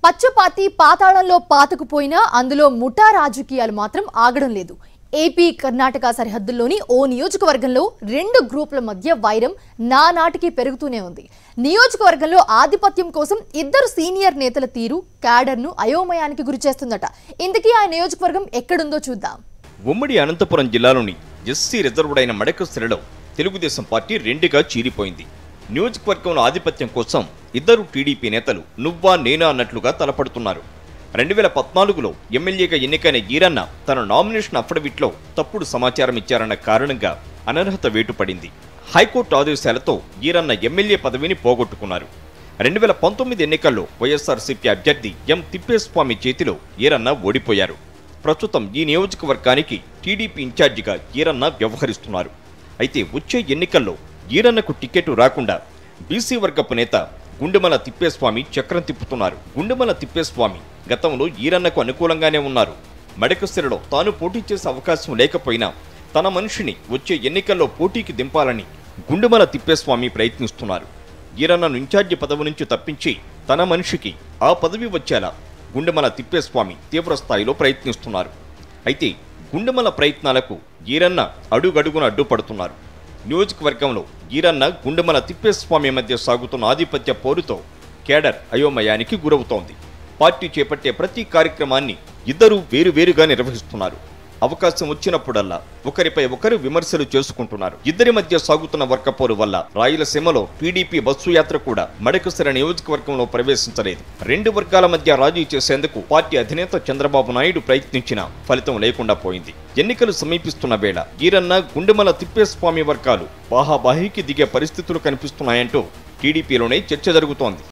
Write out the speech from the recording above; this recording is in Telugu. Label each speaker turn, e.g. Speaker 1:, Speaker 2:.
Speaker 1: పచ్చపాతి పాతాళంలో పాతకుపోయినా అందులో ముఠా రాజకీయాలు మాత్రం ఆగడం లేదు ఏపీ కర్ణాటక సరిహద్దుల్లోని ఓ నియోజకవర్గంలో రెండు గ్రూపుల మధ్య వైరం నానాటికి పెరుగుతూనే ఉంది నియోజకవర్గంలో ఆధిపత్యం కోసం ఇద్దరు సీనియర్ నేతల తీరు క్యాడర్ను అయోమయానికి గురిచేస్తుందట ఇంతకీ ఆ నియోజకవర్గం ఎక్కడుందో చూద్దాం
Speaker 2: ఉమ్మడి అనంతపురం జిల్లాలోని ఎస్సీ రిజర్వ్డ్ అయిన మడకసిరలో తెలుగుదేశం పార్టీ రెండుగా చీలిపోయింది నియోజకవర్గంలో ఆధిపత్యం కోసం ఇద్దరు టీడీపీ నేతలు నువ్వా నేనా అన్నట్లుగా తలపడుతున్నారు రెండు వేల పద్నాలుగులో ఎమ్మెల్యేగా ఎన్నికైన ఈరన్న తన నామినేషన్ అఫిడవిట్లో తప్పుడు సమాచారం ఇచ్చారన్న కారణంగా అనర్హత వేటు పడింది హైకోర్టు ఆదేశాలతో ఈరన్న ఎమ్మెల్యే పదవిని పోగొట్టుకున్నారు రెండు వేల పంతొమ్మిది ఎన్నికల్లో వైఎస్ఆర్సీపీ అభ్యర్థి ఎం తిప్పేస్వామి చేతిలో ఈరన్న ఓడిపోయారు ప్రస్తుతం ఈ నియోజకవర్గానికి టీడీపీ ఇన్ఛార్జిగా ఈరన్న వ్యవహరిస్తున్నారు అయితే వచ్చే ఎన్నికల్లో ఈరన్నకు టికెట్ రాకుండా బీసీ వర్గపు నేత గుండెమల తిప్పేస్వామి చక్రం తిప్పుతున్నారు గుండెమల తిప్పేస్వామి గతంలో ఈరన్నకు అనుకూలంగానే ఉన్నారు మడకసిరలో తాను పోటీ చేసే అవకాశం లేకపోయినా తన మనిషిని వచ్చే ఎన్నికల్లో పోటీకి దింపాలని గుండెమల తిప్పేస్వామి ప్రయత్నిస్తున్నారు ఈరన్నను ఇన్ఛార్జి పదవి నుంచి తప్పించి తన మనిషికి ఆ పదవి వచ్చేలా గుండెమల తిప్పేస్వామి తీవ్ర స్థాయిలో ప్రయత్నిస్తున్నారు అయితే గుండెమల ప్రయత్నాలకు ఈరన్న అడుగడుగున అడ్డుపడుతున్నారు నియోజకవర్గంలో ఈరన్న గుండెమల తిప్పేస్వామి మధ్య సాగుతున్న ఆధిపత్య పోరుతో కేడర్ అయోమయానికి గురవుతోంది పార్టీ చేపట్టే ప్రతి కార్యక్రమాన్ని ఇద్దరూ వేరువేరుగా నిర్వహిస్తున్నారు అవకాశం వచ్చినప్పుడల్లా ఒకరిపై ఒకరు విమర్శలు చేసుకుంటున్నారు ఇద్దరి మధ్య సాగుతున్న వర్కపోరు వల్ల రాయలసీమలో టీడీపీ బస్సు యాత్ర కూడా మడకసిర నియోజకవర్గంలో ప్రవేశించలేదు రెండు వర్గాల మధ్య రాజీ చేసేందుకు పార్టీ అధినేత చంద్రబాబు నాయుడు ప్రయత్నించినా ఫలితం లేకుండా పోయింది ఎన్నికలు సమీపిస్తున్న వేళ ఈరన్న గుండెమల తిప్పేస్వామి వర్గాలు బాహాబాహికి దిగే పరిస్థితులు కనిపిస్తున్నాయంటూ టీడీపీలోనే చర్చ జరుగుతోంది